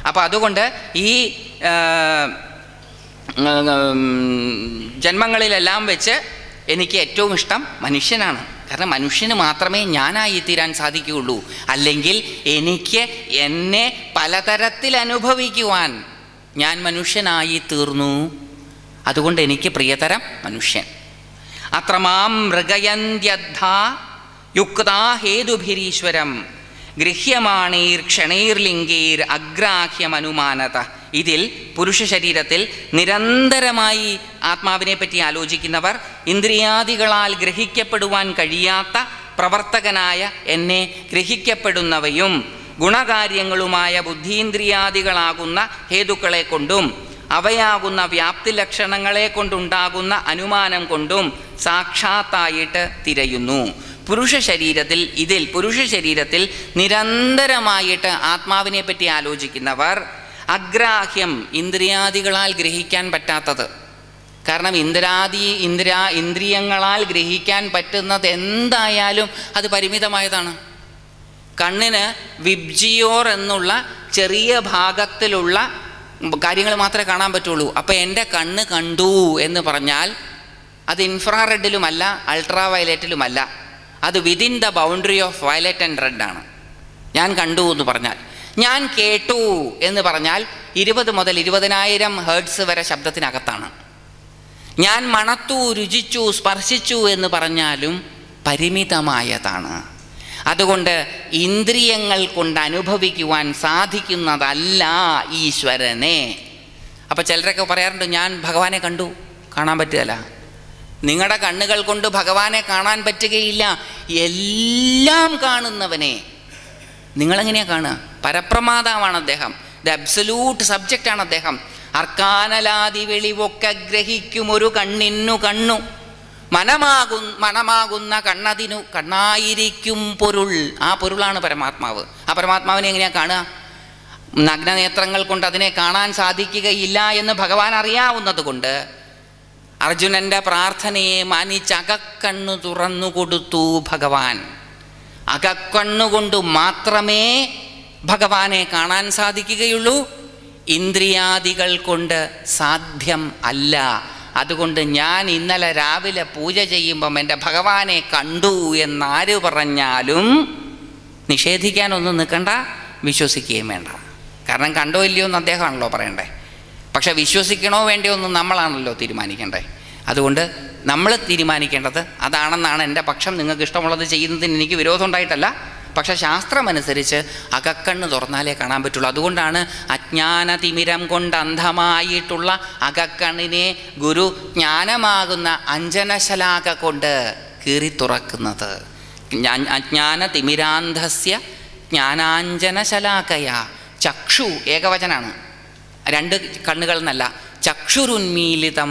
അപ്പോൾ അതുകൊണ്ട് ഈ ആ, ഉം, ജന്മങ്ങളിലെല്ലാം വെച്ച് എനിക്ക് ഏറ്റവും ഇഷ്ടം മനുഷ്യനാണ് കാരണം മനുഷ്യന് മാത്രമേ ഞാനായി തീരാൻ സാധിക്കുകയുള്ളൂ അല്ലെങ്കിൽ എനിക്ക് എന്നെ പലതരത്തിൽ അനുഭവിക്കുവാൻ ഞാൻ മനുഷ്യനായി തീർന്നു അതുകൊണ്ട് എനിക്ക് പ്രിയതരം മനുഷ്യൻ അത്ര മാം മൃഗയന്ത്യദ്ധ യുക്താ ഹേതുഭിരീശ്വരം ഗൃഹ്യമാണീർ ക്ഷണൈർലിംഗൈർ അഗ്രാഹ്യമനുമാനത ഇതിൽ പുരുഷ ശരീരത്തിൽ നിരന്തരമായി ആത്മാവിനെ പറ്റി ആലോചിക്കുന്നവർ ഇന്ദ്രിയാദികളാൽ ഗ്രഹിക്കപ്പെടുവാൻ കഴിയാത്ത പ്രവർത്തകനായ എന്നെ ഗ്രഹിക്കപ്പെടുന്നവയും ഗുണകാര്യങ്ങളുമായ ബുദ്ധീന്ദ്രിയാദികളാകുന്ന ഹേതുക്കളെ കൊണ്ടും അവയാകുന്ന വ്യാപ്തി ലക്ഷണങ്ങളെ കൊണ്ടുണ്ടാകുന്ന അനുമാനം കൊണ്ടും സാക്ഷാത്തായിട്ട് തിരയുന്നു പുരുഷ ശരീരത്തിൽ ഇതിൽ പുരുഷ ശരീരത്തിൽ നിരന്തരമായിട്ട് ആത്മാവിനെ പറ്റി ആലോചിക്കുന്നവർ അഗ്രാഹ്യം ഇന്ദ്രിയാദികളാൽ ഗ്രഹിക്കാൻ പറ്റാത്തത് കാരണം ഇന്ദ്രാദി ഇന്ദ്രാ ഇന്ദ്രിയങ്ങളാൽ ഗ്രഹിക്കാൻ പറ്റുന്നത് എന്തായാലും അത് പരിമിതമായതാണ് കണ്ണിന് വിബ്ജിയോർ എന്നുള്ള ചെറിയ ഭാഗത്തിലുള്ള കാര്യങ്ങൾ മാത്രമേ കാണാൻ പറ്റുള്ളൂ അപ്പോൾ എൻ്റെ കണ്ണ് കണ്ടു എന്ന് പറഞ്ഞാൽ അത് ഇൻഫ്രാറെഡിലുമല്ല അൾട്രാ വയലറ്റിലുമല്ല അത് within the boundary of violet and red ആണ് ഞാൻ കണ്ടു എന്ന് പറഞ്ഞാൽ ഞാൻ കേട്ടു എന്ന് പറഞ്ഞാൽ ഇരുപത് മുതൽ ഇരുപതിനായിരം ഹേർട്സ് വരെ ശബ്ദത്തിനകത്താണ് ഞാൻ മണത്തു രുചിച്ചു സ്പർശിച്ചു എന്ന് പറഞ്ഞാലും പരിമിതമായതാണ് അതുകൊണ്ട് ഇന്ദ്രിയങ്ങൾ കൊണ്ട് അനുഭവിക്കുവാൻ സാധിക്കുന്നതല്ല ഈശ്വരനെ അപ്പോൾ ചിലരൊക്കെ പറയാറുണ്ട് ഞാൻ ഭഗവാനെ കണ്ടു കാണാൻ പറ്റുകയില്ല നിങ്ങളുടെ കണ്ണുകൾ കൊണ്ട് ഭഗവാനെ കാണാൻ പറ്റുകയില്ല എല്ലാം കാണുന്നവനെ നിങ്ങളെങ്ങനെയാണ് കാണുക പരപ്രമാതാവാണ് അദ്ദേഹം ദ അബ്സല്യൂട്ട് സബ്ജക്റ്റാണ് അദ്ദേഹം അർക്കാനലാതി വെളിവൊക്കെ ഗ്രഹിക്കും ഒരു കണ്ണിന്നു കണ്ണു മനമാകു മണമാകുന്ന കണ്ണതിനു കണ്ണായിരിക്കും പൊരുൾ ആ പൊരുളാണ് പരമാത്മാവ് ആ പരമാത്മാവിനെ എങ്ങനെയാണ് കാണുക നഗ്നനേത്രങ്ങൾ കൊണ്ട് അതിനെ കാണാൻ സാധിക്കുകയില്ല എന്ന് ഭഗവാൻ അറിയാവുന്നത് കൊണ്ട് അർജുനന്റെ പ്രാർത്ഥനയെ മാനിച്ച് അകക്കണ്ണു തുറന്നു കൊടുത്തു ഭഗവാൻ അകക്കണ്ണുകൊണ്ട് മാത്രമേ ഭഗവാനെ കാണാൻ സാധിക്കുകയുള്ളൂ ഇന്ദ്രിയാദികൾ കൊണ്ട് സാധ്യം അല്ല അതുകൊണ്ട് ഞാൻ ഇന്നലെ രാവിലെ പൂജ ചെയ്യുമ്പം എൻ്റെ ഭഗവാനെ കണ്ടു എന്നാര് പറഞ്ഞാലും നിഷേധിക്കാനൊന്നും നിൽക്കണ്ട വിശ്വസിക്കുകയും വേണ്ട കാരണം കണ്ടോ ഇല്ലയോ എന്ന് അദ്ദേഹമാണല്ലോ പറയണ്ടേ പക്ഷെ വിശ്വസിക്കണോ വേണ്ടയോ എന്ന് നമ്മളാണല്ലോ തീരുമാനിക്കേണ്ടേ അതുകൊണ്ട് നമ്മൾ തീരുമാനിക്കേണ്ടത് അതാണെന്നാണ് എൻ്റെ പക്ഷം നിങ്ങൾക്ക് ഇഷ്ടമുള്ളത് ചെയ്യുന്നതിന് എനിക്ക് വിരോധം ഉണ്ടായിട്ടല്ല പക്ഷെ ശാസ്ത്രമനുസരിച്ച് അകക്കണ്ണ് തുറന്നാലേ കാണാൻ പറ്റുള്ളൂ അതുകൊണ്ടാണ് അജ്ഞാനതിമിരം കൊണ്ട് അന്ധമായിട്ടുള്ള അകക്കണ്ണിനെ ഗുരു ജ്ഞാനമാകുന്ന അഞ്ജനശലാക കൊണ്ട് കീറി തുറക്കുന്നത് ജ്ഞാ- അജ്ഞാനതിമിരാന്ധസ്യ ജ്ഞാനാഞ്ജനശലാകയ ചക്ഷു ഏകവചനാണ് രണ്ട് കണ്ണുകൾ എന്നല്ല ചക്ഷുരുന്മീലിതം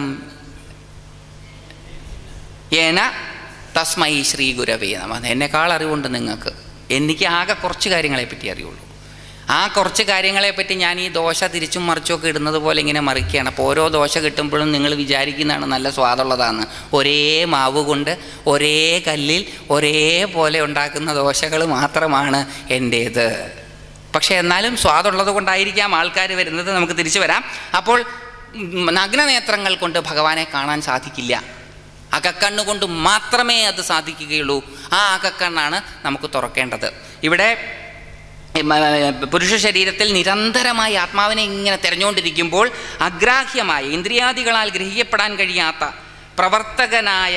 ഏന തസ്മൈ ശ്രീ ഗുരവേ നമ എന്നെക്കാൾ അറിവുണ്ട് നിങ്ങൾക്ക് എനിക്ക് ആകെ കുറച്ച് കാര്യങ്ങളെ പറ്റി അറിയുള്ളൂ ആ കുറച്ച് കാര്യങ്ങളെ പറ്റി ഞാൻ ഈ ദോശ തിരിച്ചും മറിച്ചുമൊക്കെ ഇടുന്നത് പോലെ ഇങ്ങനെ മറിക്കുകയാണ് അപ്പോൾ ഓരോ ദോശ കിട്ടുമ്പോഴും നിങ്ങൾ വിചാരിക്കുന്നതാണ് നല്ല സ്വാദുള്ളതാണ് ഒരേ മാവ് കൊണ്ട് ഒരേ കല്ലിൽ ഒരേപോലെ ഉണ്ടാക്കുന്ന ദോശകൾ മാത്രമാണ് എൻ്റേത് പക്ഷേ എന്നാലും സ്വാദുള്ളത് കൊണ്ടായിരിക്കാം ആൾക്കാർ വരുന്നത് നമുക്ക് തിരിച്ചു വരാം അപ്പോൾ ഉം, നഗ്നനേത്രങ്ങൾ കൊണ്ട് ഭഗവാനെ കാണാൻ സാധിക്കില്ല അകക്കണ്ണുകൊണ്ട് മാത്രമേ അത് സാധിക്കുകയുള്ളൂ ആ അകക്കണ്ണാണ് നമുക്ക് തുറക്കേണ്ടത് ഇവിടെ ഉം, ആ, പുരുഷ ശരീരത്തിൽ നിരന്തരമായി ആത്മാവിനെ ഇങ്ങനെ തിരഞ്ഞുകൊണ്ടിരിക്കുമ്പോൾ അഗ്രാഹ്യമായ ഇന്ദ്രിയാദികളാൽ ഗ്രഹിക്കപ്പെടാൻ കഴിയാത്ത പ്രവർത്തകനായ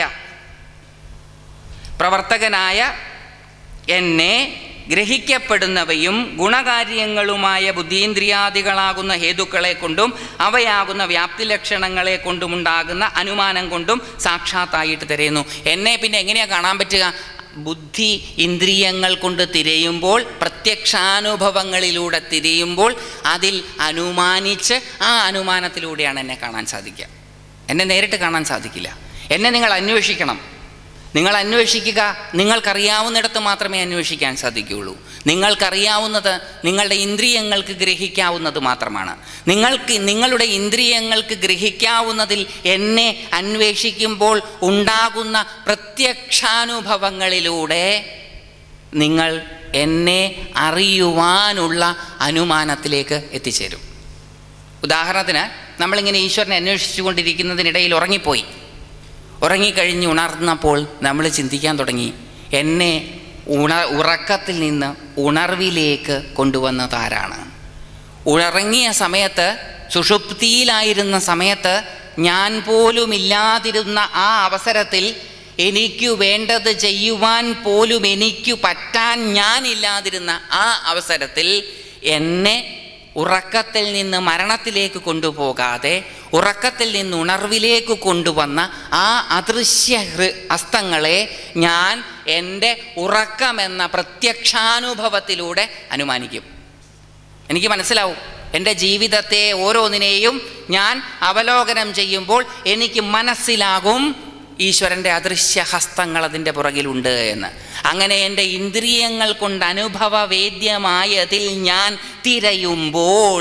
പ്രവർത്തകനായ എന്നെ ഗ്രഹിക്കപ്പെടുന്നവയും ഗുണകാര്യങ്ങളുമായ ബുദ്ധീന്ദ്രിയാദികളാകുന്ന ഹേതുക്കളെ കൊണ്ടും അവയാകുന്ന വ്യാപ്തി ലക്ഷണങ്ങളെ കൊണ്ടുമുണ്ടാകുന്ന അനുമാനം കൊണ്ടും സാക്ഷാത്തായിട്ട് തിരയുന്നു എന്നെ പിന്നെ എങ്ങനെയാണ് കാണാൻ പറ്റുക ബുദ്ധി ഇന്ദ്രിയങ്ങൾ കൊണ്ട് തിരയുമ്പോൾ പ്രത്യക്ഷാനുഭവങ്ങളിലൂടെ തിരയുമ്പോൾ അതിൽ അനുമാനിച്ച് ആ അനുമാനത്തിലൂടെയാണ് എന്നെ കാണാൻ സാധിക്കുക എന്നെ നേരിട്ട് കാണാൻ സാധിക്കില്ല എന്നെ നിങ്ങൾ അന്വേഷിക്കണം നിങ്ങൾ അന്വേഷിക്കുക നിങ്ങൾക്കറിയാവുന്നിടത്ത് മാത്രമേ അന്വേഷിക്കാൻ സാധിക്കുകയുള്ളൂ നിങ്ങൾക്കറിയാവുന്നത് നിങ്ങളുടെ ഇന്ദ്രിയങ്ങൾക്ക് ഗ്രഹിക്കാവുന്നത് മാത്രമാണ് നിങ്ങൾക്ക് നിങ്ങളുടെ ഇന്ദ്രിയങ്ങൾക്ക് ഗ്രഹിക്കാവുന്നതിൽ എന്നെ അന്വേഷിക്കുമ്പോൾ ഉണ്ടാകുന്ന പ്രത്യക്ഷാനുഭവങ്ങളിലൂടെ നിങ്ങൾ എന്നെ അറിയുവാനുള്ള അനുമാനത്തിലേക്ക് എത്തിച്ചേരും ഉദാഹരണത്തിന് നമ്മളിങ്ങനെ ഈശ്വരനെ അന്വേഷിച്ചു കൊണ്ടിരിക്കുന്നതിനിടയിൽ ഉറങ്ങിപ്പോയി ഉറങ്ങിക്കഴിഞ്ഞ് ഉണർന്നപ്പോൾ നമ്മൾ ചിന്തിക്കാൻ തുടങ്ങി എന്നെ ഉണ ഉറക്കത്തിൽ നിന്ന് ഉണർവിലേക്ക് കൊണ്ടുവന്നത് ആരാണ് ഉറങ്ങിയ സമയത്ത് സുഷുപ്തിയിലായിരുന്ന സമയത്ത് ഞാൻ പോലും ഇല്ലാതിരുന്ന ആ അവസരത്തിൽ എനിക്കു വേണ്ടത് ചെയ്യുവാൻ പോലും എനിക്കു പറ്റാൻ ഞാനില്ലാതിരുന്ന ആ അവസരത്തിൽ എന്നെ ഉറക്കത്തിൽ നിന്ന് മരണത്തിലേക്ക് കൊണ്ടുപോകാതെ ഉറക്കത്തിൽ നിന്ന് ഉണർവിലേക്ക് കൊണ്ടുവന്ന ആ അദൃശ്യ ഹൃ ഹസ്തങ്ങളെ ഞാൻ എൻ്റെ ഉറക്കമെന്ന പ്രത്യക്ഷാനുഭവത്തിലൂടെ അനുമാനിക്കും എനിക്ക് മനസ്സിലാവും എൻ്റെ ജീവിതത്തെ ഓരോന്നിനെയും ഞാൻ അവലോകനം ചെയ്യുമ്പോൾ എനിക്ക് മനസ്സിലാകും ഈശ്വരൻ്റെ അദൃശ്യ ഹസ്തങ്ങൾ അതിൻ്റെ പുറകിലുണ്ട് എന്ന് അങ്ങനെ എൻ്റെ ഇന്ദ്രിയങ്ങൾ കൊണ്ട് അനുഭവവേദ്യമായതിൽ ഞാൻ തിരയുമ്പോൾ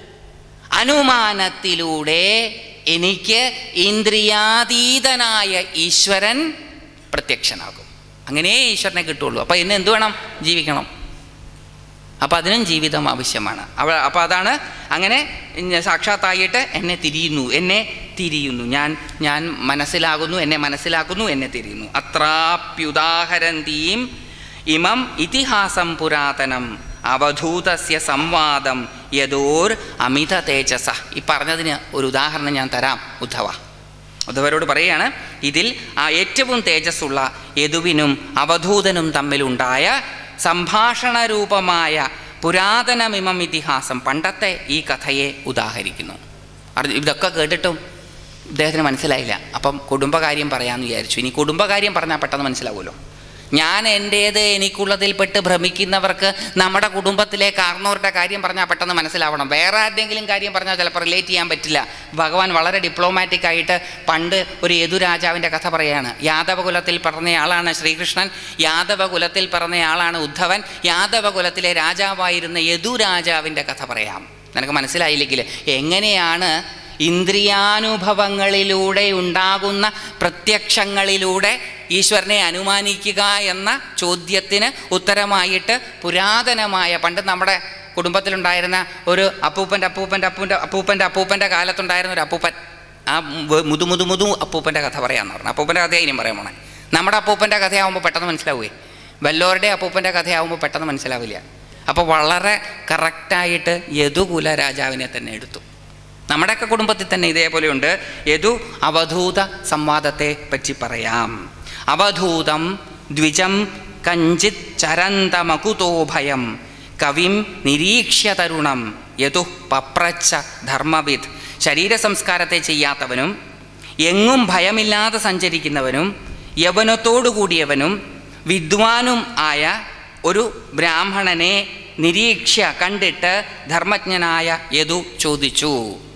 അനുമാനത്തിലൂടെ എനിക്ക് ഇന്ദ്രിയാതീതനായ ഈശ്വരൻ പ്രത്യക്ഷനാകും അങ്ങനെ ഈശ്വരനെ കിട്ടുള്ളൂ അപ്പോൾ ഇന്ന് എന്ത് വേണം ജീവിക്കണം അപ്പോൾ അതിനും ജീവിതം ആവശ്യമാണ് അവ അപ്പോൾ അതാണ് അങ്ങനെ ഇഞ്ഞ സാക്ഷാത്തായിട്ട് എന്നെ തിരിയുന്നു എന്നെ തിരിയുന്നു ഞാൻ ഞാൻ മനസ്സിലാകുന്നു എന്നെ മനസ്സിലാക്കുന്നു എന്നെ തിരിയുന്നു അത്രാപ്യുദാഹരന്തീം ഇമം ഇതിഹാസം പുരാതനം അവധൂതസ്യ സംവാദം യദോർ അമിത തേജസ ഈ പറഞ്ഞതിന് ഒരു ഉദാഹരണം ഞാൻ തരാം ഉദ്ധവ ഉദ്ധവരോട് പറയുകയാണ് ഇതിൽ ആ ഏറ്റവും തേജസ്സുള്ള യദുവിനും അവധൂതനും തമ്മിലുണ്ടായ സംഭാഷണ രൂപമായ പുരാതനമിമം ഇതിഹാസം പണ്ടത്തെ ഈ കഥയെ ഉദാഹരിക്കുന്നു അർജു- ഇതൊക്കെ കേട്ടിട്ടും ഇദ്ദേഹത്തിന് മനസ്സിലായില്ല അപ്പം കുടുംബകാര്യം പറയാമെന്ന് വിചാരിച്ചു ഇനി കുടുംബകാര്യം പറഞ്ഞാൽ പെട്ടെന്ന് മനസ്സിലാവുമല്ലോ ഞാൻ എൻ്റേത് എനിക്കുള്ളതിൽപ്പെട്ട് ഭ്രമിക്കുന്നവർക്ക് നമ്മുടെ കുടുംബത്തിലെ കാർന്നവരുടെ കാര്യം പറഞ്ഞാൽ പെട്ടെന്ന് മനസ്സിലാവണം വേറെ ആരുടെയെങ്കിലും കാര്യം പറഞ്ഞാൽ ചിലപ്പോൾ റിലേറ്റ് ചെയ്യാൻ പറ്റില്ല ഭഗവാൻ വളരെ ഡിപ്ലോമാറ്റിക് ആയിട്ട് പണ്ട് ഒരു യദുരാജാവിൻ്റെ കഥ പറയുകയാണ് യാദവകുലത്തിൽ പറഞ്ഞയാളാണ് ശ്രീകൃഷ്ണൻ യാദവകുലത്തിൽ പറഞ്ഞയാളാണ് ഉദ്ധവൻ യാദവകുലത്തിലെ രാജാവായിരുന്ന യദുരാജാവിൻ്റെ കഥ പറയാം നിനക്ക് മനസ്സിലായില്ലെങ്കിൽ എങ്ങനെയാണ് ഇന്ദ്രിയാനുഭവങ്ങളിലൂടെ ഉണ്ടാകുന്ന പ്രത്യക്ഷങ്ങളിലൂടെ ഈശ്വരനെ അനുമാനിക്കുക എന്ന ചോദ്യത്തിന് ഉത്തരമായിട്ട് പുരാതനമായ പണ്ട് നമ്മുടെ കുടുംബത്തിലുണ്ടായിരുന്ന ഒരു അപ്പൂപ്പൻ്റെ അപ്പൂപ്പൻ്റെ അപ്പൂൻ്റെ അപ്പൂപ്പൻ്റെ അപ്പൂപ്പൻ്റെ കാലത്തുണ്ടായിരുന്ന ഒരു അപ്പൂപ്പൻ ആ മു- മുതു മുതു മുതു അപ്പൂപ്പൻ്റെ കഥ പറയാമെന്ന് പറഞ്ഞു അപ്പൂപ്പൻ്റെ കഥ ഇനിയും പറയാൻ പോണേ നമ്മുടെ അപ്പൂപ്പൻ്റെ കഥയാവുമ്പോൾ പെട്ടെന്ന് മനസ്സിലാവുകയെ വല്ലവരുടെ അപ്പൂപ്പൻ്റെ കഥയാവുമ്പോൾ പെട്ടെന്ന് മനസ്സിലാവില്ല അപ്പോൾ വളരെ കറക്റ്റായിട്ട് യദുകുല രാജാവിനെ തന്നെ എടുത്തു നമ്മുടെയൊക്കെ കുടുംബത്തിൽ തന്നെ ഇതേപോലെയുണ്ട് യദു അവധൂത സംവാദത്തെ പറ്റി പറയാം അവധൂതം ദ്വിജം കഞ്ചിത് ചരന്തമകുതോ ഭയം കവിം നിരീക്ഷ്യ തരുണം യതു പപ്രച്ച ധർമ്മവിദ് ശരീര സംസ്കാരത്തെ ചെയ്യാത്തവനും എങ്ങും ഭയമില്ലാതെ സഞ്ചരിക്കുന്നവനും യവനത്തോടു കൂടിയവനും വിദ്വാനും ആയ ഒരു ബ്രാഹ്മണനെ നിരീക്ഷ്യ കണ്ടിട്ട് ധർമ്മജ്ഞനായ യദു ചോദിച്ചു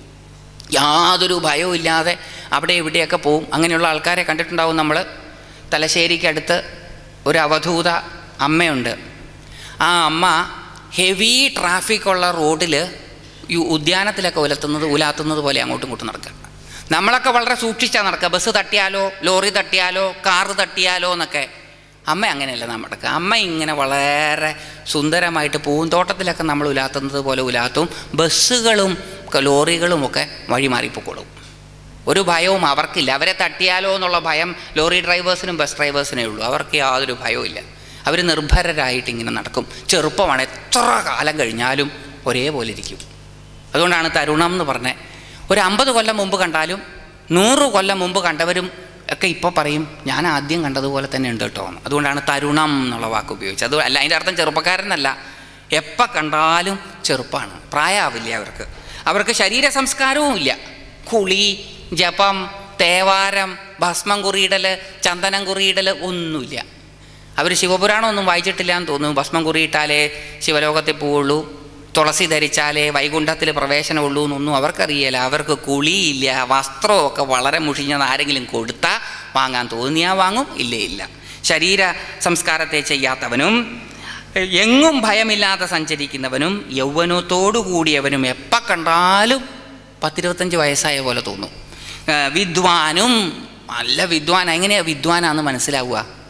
യാതൊരു ഭയവും ഇല്ലാതെ അവിടെ ഇവിടെയൊക്കെ പോവും അങ്ങനെയുള്ള ആൾക്കാരെ കണ്ടിട്ടുണ്ടാവും നമ്മൾ തലശ്ശേരിക്കടുത്ത് ഒരു അവധൂത അമ്മയുണ്ട് ആ അമ്മ ഹെവി ട്രാഫിക്കുള്ള റോഡിൽ ഈ ഉദ്യാനത്തിലൊക്കെ ഉലത്തുന്നത് ഉലാത്തുന്നത് പോലെ അങ്ങോട്ടും ഇങ്ങോട്ടും നടക്കുക നമ്മളൊക്കെ വളരെ സൂക്ഷിച്ചാൽ നടക്കുക ബസ് തട്ടിയാലോ ലോറി തട്ടിയാലോ കാറ് തട്ടിയാലോ എന്നൊക്കെ അമ്മ അങ്ങനെയല്ല നമ്മുടെ അമ്മ ഇങ്ങനെ വളരെ സുന്ദരമായിട്ട് പൂന്തോട്ടത്തിലൊക്കെ നമ്മൾ ഉലാത്തുന്നത് പോലെ ഉലാത്തും ബസ്സുകളും ക- ലോറികളും ഒക്കെ വഴി മാറിപ്പോക്കോളും ഒരു ഭയവും അവർക്കില്ല അവരെ തട്ടിയാലോ എന്നുള്ള ഭയം ലോറി ഡ്രൈവേഴ്സിനും ബസ് ഡ്രൈവേഴ്സിനേ ഉള്ളൂ അവർക്ക് യാതൊരു ഭയവും ഇല്ല അവർ നിർഭരരായിട്ട് ഇങ്ങനെ നടക്കും ചെറുപ്പമാണ് എത്ര കാലം കഴിഞ്ഞാലും ഒരേപോലെ ഇരിക്കും അതുകൊണ്ടാണ് തരുണം എന്ന് പറഞ്ഞത് ഒരു അമ്പത് കൊല്ലം മുമ്പ് കണ്ടാലും നൂറ് കൊല്ലം മുമ്പ് കണ്ടവരും ഒക്കെ ഇപ്പോൾ പറയും ഞാൻ ആദ്യം കണ്ടതുപോലെ തന്നെ ഉണ്ട് കേട്ടോ എന്ന്. അതുകൊണ്ടാണ് തരുണം എന്നുള്ള വാക്ക് ഉപയോഗിച്ചത് അത് അല്ല അതിൻ്റെ അർത്ഥം ചെറുപ്പക്കാരനല്ല എപ്പോൾ കണ്ടാലും ചെറുപ്പമാണ് പ്രായമാവില്ല അവർക്ക് അവർക്ക് ശരീര സംസ്കാരവും ഇല്ല കുളി ജപം തേവാരം ഭസ്മം കുറിയിടൽ ചന്ദനം കുറിയിടൽ ഒന്നുമില്ല അവർ ശിവപുരാണം ഒന്നും വായിച്ചിട്ടില്ല എന്ന് തോന്നുന്നു ഭസ്മം കുറിയിട്ടാലേ ശിവലോകത്തിൽ പോവുള്ളൂ തുളസി ധരിച്ചാലേ വൈകുണ്ഠത്തിൽ പ്രവേശനമുള്ളൂ എന്നൊന്നും അവർക്കറിയില്ല അവർക്ക് കുളിയില്ല വസ്ത്രമൊക്കെ വളരെ മുഷിഞ്ഞത് ആരെങ്കിലും കൊടുത്താൽ വാങ്ങാൻ തോന്നിയാൽ വാങ്ങും ഇല്ലേ ഇല്ല ശരീര സംസ്കാരത്തെ ചെയ്യാത്തവനും എങ്ങും ഭയമില്ലാതെ സഞ്ചരിക്കുന്നവനും യൗവനത്തോടു കൂടിയവനും എപ്പോൾ കണ്ടാലും പത്തിരുപത്തഞ്ച് വയസ്സായ പോലെ തോന്നും ഏ, വിദ്വാനും നല്ല വിദ്വാൻ എങ്ങനെയാണ് വിദ്വാനാന്ന് മനസ്സിലാവുക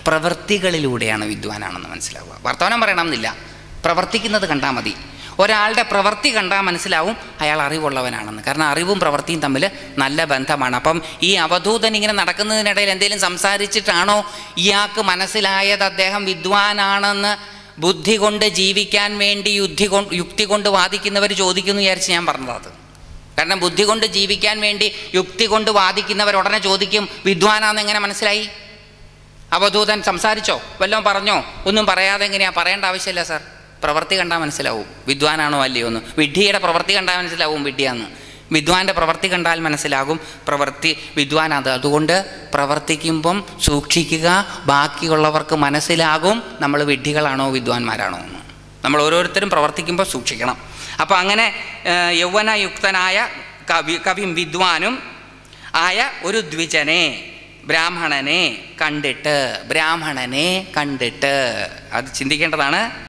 പ്രവൃത്തികളിലൂടെയാണ് വിദ്വാനാണെന്ന് മനസ്സിലാവുക വർത്തമാനം പറയണമെന്നില്ല പ്രവർത്തിക്കുന്നത് കണ്ടാൽ മതി ഒരാളുടെ പ്രവൃത്തി കണ്ടാൽ മനസ്സിലാവും അയാൾ അറിവുള്ളവനാണെന്ന് കാരണം അറിവും പ്രവൃത്തിയും തമ്മിൽ നല്ല ബന്ധമാണ് അപ്പം ഈ അവധൂതൻ ഇങ്ങനെ നടക്കുന്നതിനിടയിൽ എന്തെങ്കിലും സംസാരിച്ചിട്ടാണോ ഇയാൾക്ക് മനസ്സിലായത് അദ്ദേഹം വിദ്വാനാണെന്ന് ബുദ്ധി കൊണ്ട് ജീവിക്കാൻ വേണ്ടി യുദ്ധി കൊണ്ട് യുക്തി കൊണ്ട് വാദിക്കുന്നവർ ചോദിക്കുന്നു വിചാരിച്ച് ഞാൻ പറഞ്ഞത് അത് കാരണം ബുദ്ധി കൊണ്ട് ജീവിക്കാൻ വേണ്ടി യുക്തി കൊണ്ട് വാദിക്കുന്നവർ ഉടനെ ചോദിക്കും വിദ്വാനാന്ന് എങ്ങനെ മനസ്സിലായി അവധൂതൻ സംസാരിച്ചോ വല്ലതും പറഞ്ഞോ ഒന്നും പറയാതെ എങ്ങനെയാ പറയേണ്ട ആവശ്യമില്ല സാർ പ്രവൃത്തി കണ്ടാൽ മനസ്സിലാവും വിദ്വാനാണോ അല്ലയോ എന്ന് വിഡ്ഢിയുടെ പ്രവൃത്തി കണ്ടാൽ മനസ്സിലാവും വിഡ്ഢിയാന്ന് വിദ്വാൻ്റെ പ്രവൃത്തി കണ്ടാൽ മനസ്സിലാകും പ്രവൃത്തി വിദ്വാനത് അതുകൊണ്ട് പ്രവർത്തിക്കുമ്പം സൂക്ഷിക്കുക ബാക്കിയുള്ളവർക്ക് മനസ്സിലാകും നമ്മൾ വിഡ്ഢികളാണോ വിദ്വാൻമാരാണോ എന്ന് നമ്മൾ ഓരോരുത്തരും പ്രവർത്തിക്കുമ്പോൾ സൂക്ഷിക്കണം അപ്പോൾ അങ്ങനെ ആ, യൗവനയുക്തനായ കവി കവിയും വിദ്വാനും ആയ ഒരു ദ്വിജനെ ബ്രാഹ്മണനെ കണ്ടിട്ട് ബ്രാഹ്മണനെ കണ്ടിട്ട് അത് ചിന്തിക്കേണ്ടതാണ്